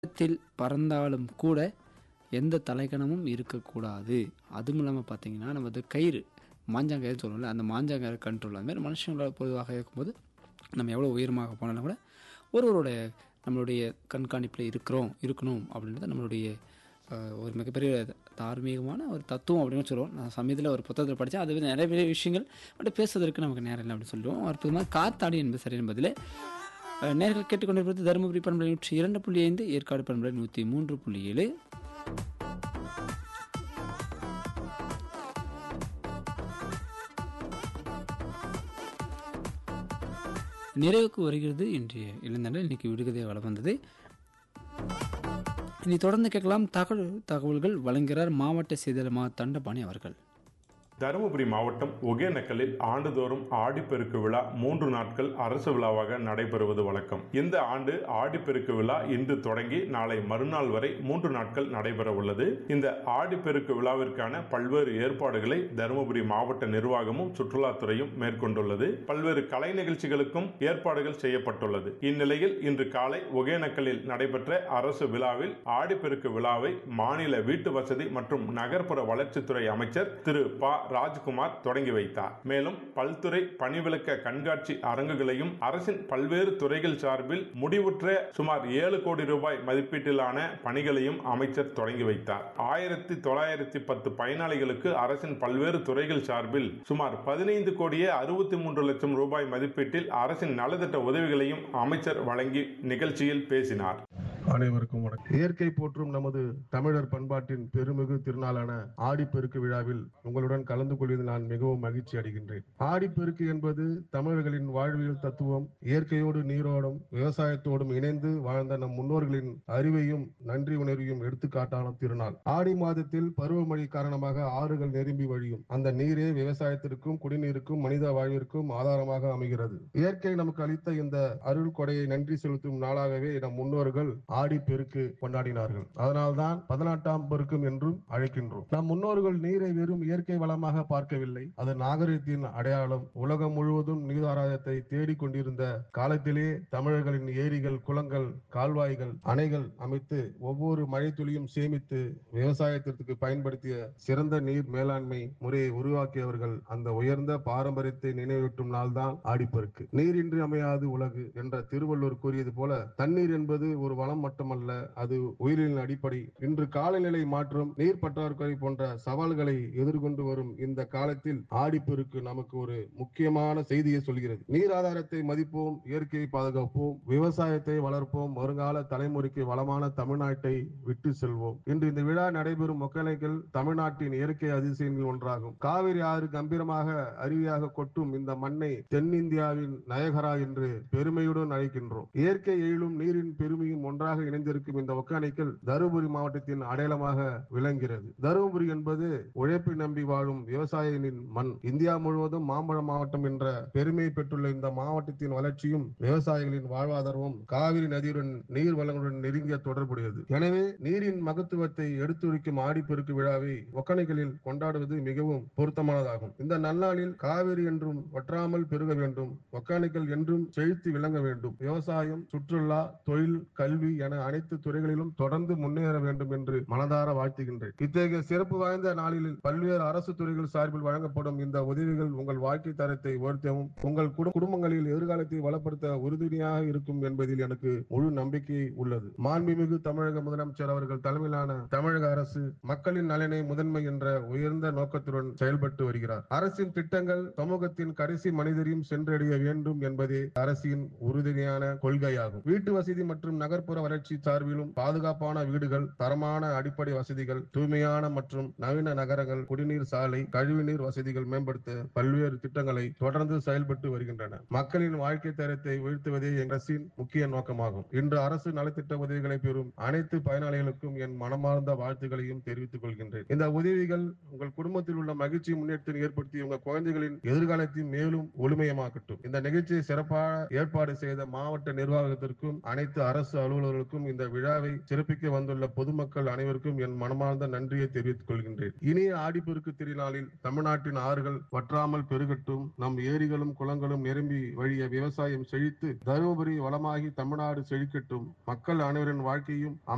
வானத்தில் பறந்தாலும் கூட எந்த தலைக்கணமும் இருக்கக்கூடாது அதுவும் இல்லாமல் பார்த்தீங்கன்னா நம்ம வந்து கயிறு மாஞ்சாங்கயிறு சொல்லுவோம்ல அந்த மாஞ்சாங்கயிறு கண்ட்ரோல் அந்த மாதிரி மனுஷங்களோட பொதுவாக இருக்கும்போது நம்ம எவ்வளோ உயரமாக போனாலும் கூட ஒருவருடைய நம்மளுடைய கண்காணிப்பில் இருக்கிறோம் இருக்கணும் அப்படின்றது நம்மளுடைய அஹ், ஒரு மிகப்பெரிய தார்மீகமான ஒரு தத்துவம் அப்படின்னு சொல்லுவோம் நான் சமயத்தில் ஒரு புத்தகத்தில் படித்தேன் அது நிறைய பெரிய விஷயங்கள் பட் பேசுவதற்கு நமக்கு நேரம் இல்லை அப்படின்னு சொல்லுவோம் அற்புதமாக காத்தாடி என்பது சரியான பதிலே அஹ், நேர்கள் கேட்டுக்கொண்டிருப்பது தருமபுரி பண்பலை நூற்றி இரண்டு புள்ளி ஐந்து ஏற்காடு பண்பலை நூற்றி மூன்று புள்ளி ஏழு நிறைவுக்கு வருகிறது இன்றைய இளைஞர்கள் இன்னைக்கு விடுகதை வளம் வந்தது இனி தொடர்ந்து கேட்கலாம் தகவல் தகவல்கள் வழங்குகிறார் மாவட்ட செய்தியாளர் மா தண்டபாணி அவர்கள் தருமபுரி மாவட்டம் ஒகேனக்கலில் ஆண்டுதோறும் ஆடிப்பெருக்கு விழா மூன்று நாட்கள் அரசு விழாவாக நடைபெறுவது வழக்கம் இந்த ஆண்டு ஆடிப்பெருக்கு விழா இன்று தொடங்கி நாளை மறுநாள் வரை மூன்று நாட்கள் நடைபெற உள்ளது இந்த ஆடிப்பெருக்கு விழாவிற்கான பல்வேறு ஏற்பாடுகளை தருமபுரி மாவட்ட நிர்வாகமும் சுற்றுலாத்துறையும் மேற்கொண்டுள்ளது பல்வேறு கலை நிகழ்ச்சிகளுக்கும் ஏற்பாடுகள் செய்யப்பட்டுள்ளது இந்நிலையில் இன்று காலை ஒகேனக்கலில் நடைபெற்ற அரசு விழாவில் ஆடிப்பெருக்கு விழாவை மாநில வீட்டு வசதி மற்றும் நகர்ப்புற வளர்ச்சித்துறை அமைச்சர் திரு ப ராஜ்குமார் தொடங்கி வைத்தார் மேலும் பல்துறை பணிவிளக்க கண்காட்சி அரங்குகளையும் அரசின் பல்வேறு துறைகள் சார்பில் முடிவுற்ற சுமார் ஏழு கோடி ரூபாய் மதிப்பீட்டிலான பணிகளையும் அமைச்சர் தொடங்கி வைத்தார் ஆயிரத்தி தொள்ளாயிரத்தி பத்து பயனாளிகளுக்கு அரசின் பல்வேறு துறைகள் சார்பில் சுமார் பதினைந்து கோடியே அறுபத்தி மூன்று லட்சம் ரூபாய் மதிப்பீட்டில் அரசின் நலத்திட்ட உதவிகளையும் அமைச்சர் வழங்கி நிகழ்ச்சியில் பேசினார் அனைவருக்கும் வணக்கம் இயற்கை போற்றும் நமது தமிழர் பண்பாட்டின் பெருமிகு திருநாளான ஆடிப்பெருக்கு விழாவில் உங்களுடன் கலந்து கொள்வதில் நான் மிகவும் மகிழ்ச்சி அடைகின்றேன் ஆடிப்பெருக்கு என்பது தமிழர்களின் வாழ்வியல் தத்துவம் இயற்கையோடு நீரோடும் விவசாயத்தோடும் இணைந்து வாழ்ந்த நம் முன்னோர்களின் அறிவையும் நன்றி உணர்வையும் எடுத்துக்காட்டான திருநாள் ஆடி மாதத்தில் பருவமழை காரணமாக ஆறுகள் நிரம்பி வழியும் அந்த நீரே விவசாயத்திற்கும் குடிநீருக்கும் மனித வாழ்விற்கும் ஆதாரமாக அமைகிறது இயற்கை நமக்கு அளித்த இந்த அருள் கொடையை நன்றி செலுத்தும் நாளாகவே நம் முன்னோர்கள் ஆடி பெருக்கு கொண்டாடினார்கள் அதனால்தான் பதினெட்டாம் பெருக்கும் என்றும் அழைக்கின்றோம் நம் முன்னோர்கள் நீரை வெறும் இயற்கை வளமாக பார்க்கவில்லை அது நாகரிகத்தின் அடையாளம் உலகம் முழுவதும் நீராதாரத்தை தேடிக் கொண்டிருந்த காலத்திலே தமிழர்களின் ஏரிகள் குளங்கள் கால்வாய்கள் அணைகள் அமைத்து ஒவ்வொரு மழை துளியும் சேமித்து விவசாயத்திற்கு பயன்படுத்திய சிறந்த நீர் மேலாண்மை முறையை உருவாக்கியவர்கள் அந்த உயர்ந்த பாரம்பரியத்தை நினைவூட்டும் நாள்தான் ஆடிப்பெருக்கு நீரின்றி அமையாது உலகு என்ற திருவள்ளுவர் கூறியது போல தண்ணீர் என்பது ஒரு வளம் மட்டுமல்ல அது உயிரின் அடிப்படை இன்று காலநிலை மாற்றம் நீர் பற்றாக்குறை போன்ற சவால்களை எதிர்கொண்டு வரும் இந்த காலத்தில் ஆடிப்பெருக்கு நமக்கு ஒரு முக்கியமான செய்தியை சொல்கிறது நீர் ஆதாரத்தை மதிப்போம் இயற்கையை பாதுகாப்போம் விவசாயத்தை வளர்ப்போம் வருங்கால தலைமுறைக்கு வளமான தமிழ்நாட்டை விட்டு செல்வோம் இன்று இந்த விழா நடைபெறும் ஒக்கலைகள் தமிழ்நாட்டின் இயற்கை அதிசயங்கள் ஒன்றாகும் காவிரி ஆறு கம்பீரமாக அருவியாக கொட்டும் இந்த மண்ணை தென்னிந்தியாவின் நயகரா என்று பெருமையுடன் அழைக்கின்றோம் இயற்கை எழிலும் நீரின் பெருமையும் ஒன்றாக இணைந்திருக்கும் இந்த ஒக்கானைக்கல் தருமபுரி மாவட்டத்தின் அடையாளமாக விளங்குகிறது தருமபுரி என்பது உழைப்பை நம்பி வாழும் விவசாயிகளின் மண் இந்தியா முழுவதும் மாம்பழ மாவட்டம் என்ற பெருமை பெற்றுள்ள இந்த மாவட்டத்தின் வளர்ச்சியும் விவசாயிகளின் வாழ்வாதாரமும் காவிரி நதியுடன் நீர் வளங்களுடன் நெருங்கிய தொடர்புடையது எனவே நீரின் மகத்துவத்தை எடுத்துரைக்கும் ஆடிப்பெருக்கு விழாவை ஒக்கணைகளில் கொண்டாடுவது மிகவும் பொருத்தமானதாகும் இந்த நன்னாளில் காவிரி என்றும் வற்றாமல் பெருக வேண்டும் ஒக்கானைகள் என்றும் செழித்து விளங்க வேண்டும் விவசாயம் சுற்றுலா தொழில் கல்வி என அனைத்து துறைகளிலும் தொடர்ந்து முன்னேற வேண்டும் என்று மனதார வாழ்த்துகின்றேன் இத்தகைய சிறப்பு வாய்ந்த நாளில் பல்வேறு அரசு துறைகள் சார்பில் வழங்கப்படும் இந்த உதவிகள் உங்கள் வாழ்க்கை தரத்தை உயர்த்தவும் உங்கள் குடு- குடும்பங்களில் எதிர்காலத்தை வளப்படுத்த உறுதுணையாக இருக்கும் என்பதில் எனக்கு முழு நம்பிக்கை உள்ளது மாண்புமிகு தமிழக முதலமைச்சர் அவர்கள் தலைமையிலான தமிழக அரசு மக்களின் நலனை முதன்மை என்ற உயர்ந்த நோக்கத்துடன் செயல்பட்டு வருகிறார் அரசின் திட்டங்கள் சமூகத்தின் கடைசி மனிதரையும் சென்றடைய வேண்டும் என்பதே அரசின் உறுதுணையான கொள்கையாகும் வீட்டு வசதி மற்றும் நகர்ப்புற வளர்ச்சி சார்பிலும் பாதுகாப்பான வீடுகள் தரமான அடிப்படை வசதிகள் தூய்மையான மற்றும் நவீன நகரங்கள் குடிநீர் சாலை கழிவுநீர் வசதிகள் மேம்படுத்த பல்வேறு திட்டங்களை தொடர்ந்து செயல்பட்டு வருகின்றன மக்களின் வாழ்க்கை தரத்தை உயர்த்துவதே எங்கள் அரசின் முக்கிய நோக்கமாகும் இன்று அரசு நலத்திட்ட உதவிகளை பெறும் அனைத்து பயனாளிகளுக்கும் என் மனமார்ந்த வாழ்த்துக்களையும் தெரிவித்துக் கொள்கின்றேன் இந்த உதவிகள் உங்கள் குடும்பத்தில் உள்ள மகிழ்ச்சி முன்னேற்றத்தை ஏற்படுத்தி உங்கள் குழந்தைகளின் எதிர்காலத்தையும் மேலும் ஒளிமயமாக்கட்டும் இந்த நிகழ்ச்சியை சிறப்பாக ஏற்பாடு செய்த மாவட்ட நிர்வாகத்திற்கும் அனைத்து அரசு அலுவலர்களுக்கும் இந்த விழாவை சிறப்பிக்க வந்துள்ள பொதுமக்கள் அனைவருக்கும் என் மனமார்ந்த நன்றியை தெரிவித்துக் கொள்கின்றேன் இனிய ஆடிப்பெருக்கு திருநாளில் தமிழ்நாட்டின் ஆறுகள் வற்றாமல் பெருகட்டும் நம் ஏரிகளும் குளங்களும் நிரம்பி வழிய விவசாயம் செழித்து தருமபுரி வளமாகி தமிழ்நாடு செழிக்கட்டும் மக்கள் அனைவரின் வாழ்க்கையும்